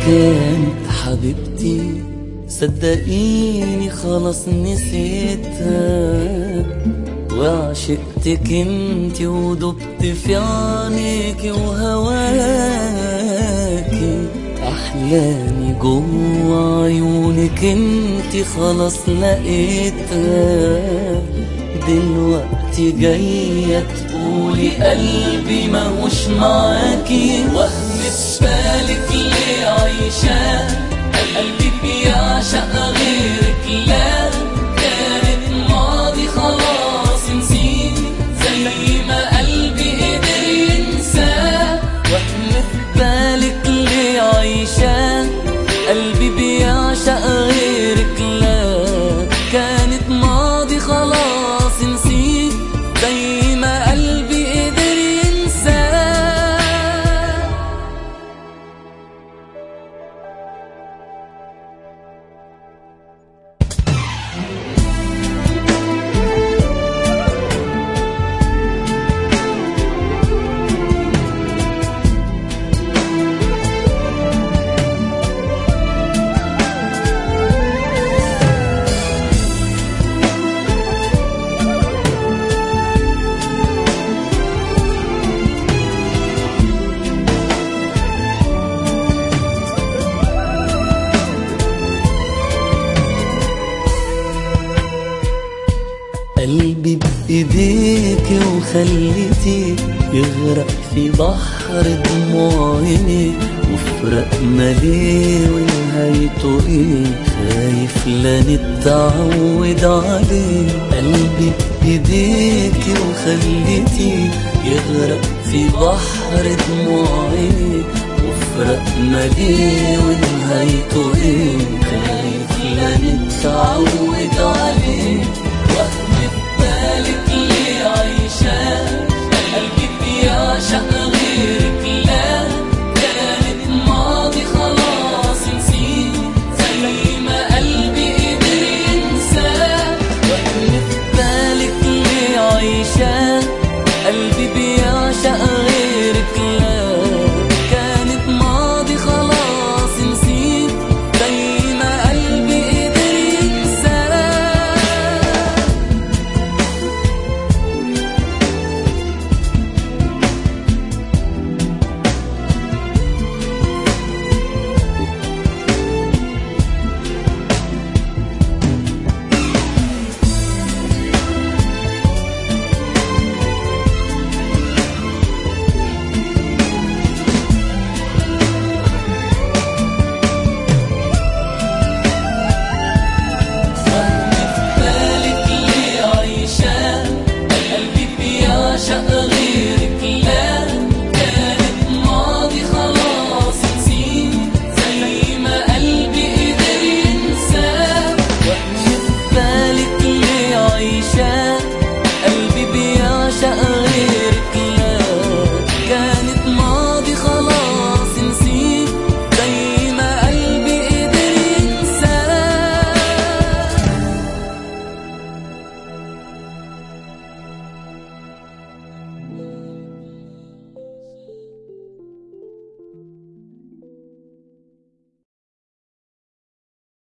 كانت حبيبتي صدقيني خلاص نسيتها وعشقتك انت ودبت في عينيك وهواكي احلامي جوا عيونك انت خلاص لقيتها دلوقتي جاية تقولي قلبي ماهوش معاكي وهم في بالك ليه عايشة قلبي بيعشق غيرك لا كانت ماضي خلاص نسيت زي ما قلبي قدر ينسى وهم في بالك ليه عايشة قلبي بيعشق غيرك لا كانت ماضي خلاص نسيت زي ما قلبي قدر ينسى قلبي بإيديك وخليتي يغرق في بحر دموع عيني وفرقنا ليه ونهايته ايه خايف لا نتعود عليه قلبي بإيديك وخليتي يغرق في بحر دموع عيني وفرقنا ليه ونهايته ايه خايف لا نتعود عليه وهم في بالك ليه عايشة قلبي بيعشق